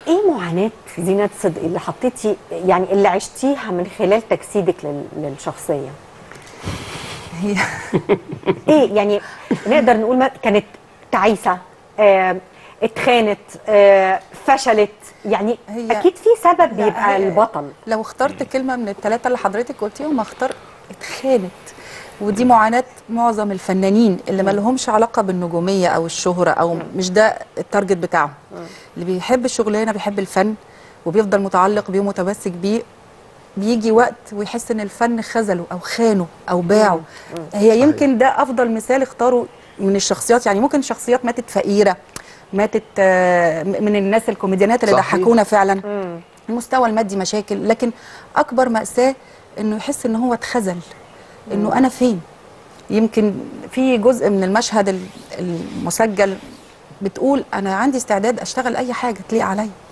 ايه معاناه زينات صدقي اللي حطيتي يعني اللي عشتيها من خلال تجسيدك لل- للشخصيه هي ايه يعني نقدر نقول ما- كانت تعيسه آه، اتخانت آه، فشلت يعني هي- اكيد في سبب لا، بيبقى هي- البطل لو اخترت كلمه من الثلاثه اللي حضرتك قلتيهم هختار اتخانت ودي معاناه معظم الفنانين اللي ما لهمش علاقه بالنجوميه او الشهره او مش ده التارجت بتاعهم اللي بيحب الشغلانه بيحب الفن وبيفضل متعلق بيه ومتمسك بيه بيجي وقت ويحس ان الفن خذله او خانه او باعه هي يمكن ده افضل مثال اختاره من الشخصيات يعني ممكن شخصيات ماتت فقيره ماتت آه، من الناس الكوميديانات اللي صحيح. ضحكونا فعلا المستوى المادي مشاكل لكن اكبر ماساه انه يحس ان هو اتخذل انه انا فين يمكن في جزء من المشهد ال- المسجل بتقول انا عندي استعداد اشتغل اي حاجه تليق عليا